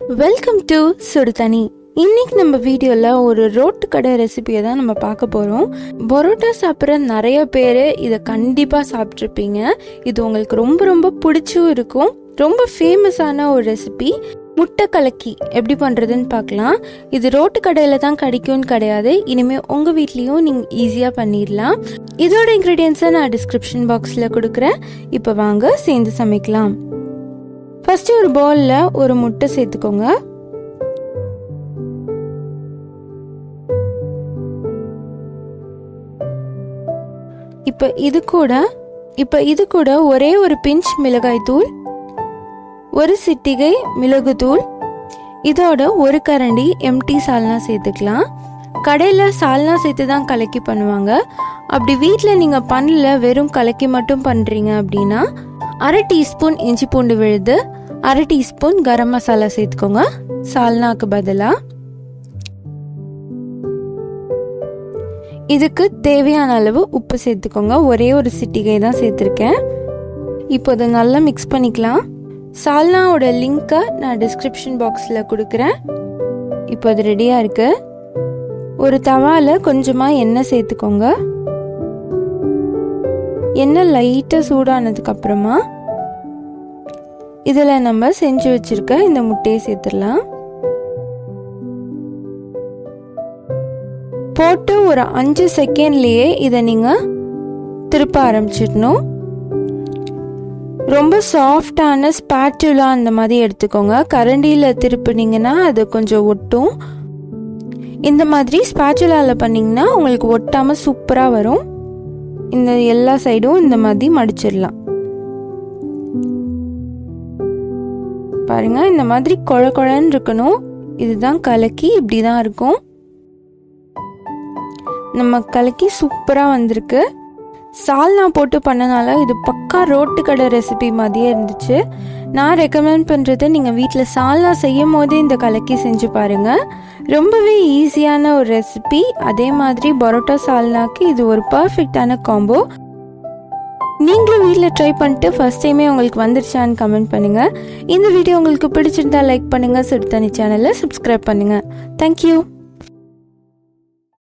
welcome to சுடுதனி இன்னைக்கு நம்ம வீடியோவில் ஒரு ரோட்டு கடை ரெசிபியை தான் நம்ம பார்க்க போகிறோம் பரோட்டா சாப்பிட்ற நிறைய பேர் இதை கண்டிப்பாக சாப்பிட்ருப்பீங்க இது உங்களுக்கு ரொம்ப ரொம்ப பிடிச்சும் இருக்கும் ரொம்ப ஃபேமஸான ஒரு ரெசிபி முட்டை கலக்கி எப்படி பண்ணுறதுன்னு பார்க்கலாம் இது ரோட்டு கடையில் தான் கிடைக்கும்னு கிடையாது இனிமேல் உங்கள் வீட்லேயும் நீங்கள் ஈஸியாக பண்ணிடலாம் இதோட இன்க்ரீடியன்ஸை நான் டிஸ்கிரிப்ஷன் பாக்ஸில் கொடுக்குறேன் இப்போ வாங்க சேர்ந்து சமைக்கலாம் ஃபர்ஸ்ட் ஒரு பவுலில் ஒரு முட்டை சேர்த்துக்கோங்க இப்போ இது கூட இப்போ இது கூட ஒரே ஒரு பிஞ்ச் மிளகாய் தூள் ஒரு சிட்டிகை மிளகுத்தூள் இதோட ஒரு கரண்டி எம்டி சால்னா சேர்த்துக்கலாம் கடையில் சால்னா சேர்த்து தான் கலக்கி பண்ணுவாங்க அப்படி வீட்டில் நீங்கள் பண்ணல வெறும் கலக்கி மட்டும் பண்ணுறீங்க அப்படின்னா அரை டீஸ்பூன் இஞ்சி பூண்டு விழுது அரை டீஸ்பூன் கரம் மசாலா சேர்த்துக்கோங்க சால்னாக்கு பதிலாக இதுக்கு தேவையான அளவு உப்பு சேர்த்துக்கோங்க ஒரே ஒரு சிட்டிகை தான் சேர்த்துருக்கேன் இப்போ இதை நல்லா மிக்ஸ் பண்ணிக்கலாம் சால்னாவோட லிங்க்கை நான் டிஸ்கிரிப்ஷன் பாக்ஸில் கொடுக்குறேன் இப்போ அது ரெடியாக இருக்கு ஒரு தவாவில் கொஞ்சமாக எண்ணெய் சேர்த்துக்கோங்க எண்ணெய் லைட்டாக சூடானதுக்கு அப்புறமா இதில் நம்ம செஞ்சு வச்சிருக்க இந்த முட்டையை சேர்த்துடலாம் போட்டு ஒரு அஞ்சு செகண்ட்லேயே இதை நீங்கள் திருப்ப ஆரம்பிச்சிடணும் ரொம்ப சாஃப்டான ஸ்பேட்டுலா அந்த மாதிரி எடுத்துக்கோங்க கரண்டியில் திருப்புனீங்கன்னா அது கொஞ்சம் ஒட்டும் இந்த மாதிரி ஸ்பேச்சுலாவில் பண்ணிங்கன்னா உங்களுக்கு ஒட்டாமல் சூப்பராக வரும் இந்த எல்லா சைடும் இந்த மாதிரி மடிச்சிடலாம் பாருங்க இந்த மாதிரி குழ குழன்னு இருக்கணும் இதுதான் கலக்கி இப்படி தான் இருக்கும் நம்ம கலக்கி சூப்பராக வந்திருக்கு சால்னா போட்டு பண்ணனால இது பக்கா ரோட்டு கடை ரெசிபி மாதிரியே இருந்துச்சு நான் ரெக்கமெண்ட் பண்ணுறது நீங்கள் வீட்டில் சால்னா செய்யும் போதே இந்த கலக்கி செஞ்சு பாருங்கள் ரொம்பவே ஈஸியான ஒரு ரெசிபி அதே மாதிரி பரோட்டா சால்னாக்கு இது ஒரு பர்ஃபெக்டான காம்போ நீங்களும் வீட்டில் ட்ரை பண்ணிட்டு ஃபஸ்ட் டைமே உங்களுக்கு வந்துருச்சான்னு கமெண்ட் பண்ணுங்கள் இந்த வீடியோ உங்களுக்கு பிடிச்சிருந்தா லைக் பண்ணுங்கள் சுடுதனி சேனலை சப்ஸ்கிரைப் பண்ணுங்கள் தேங்க்யூ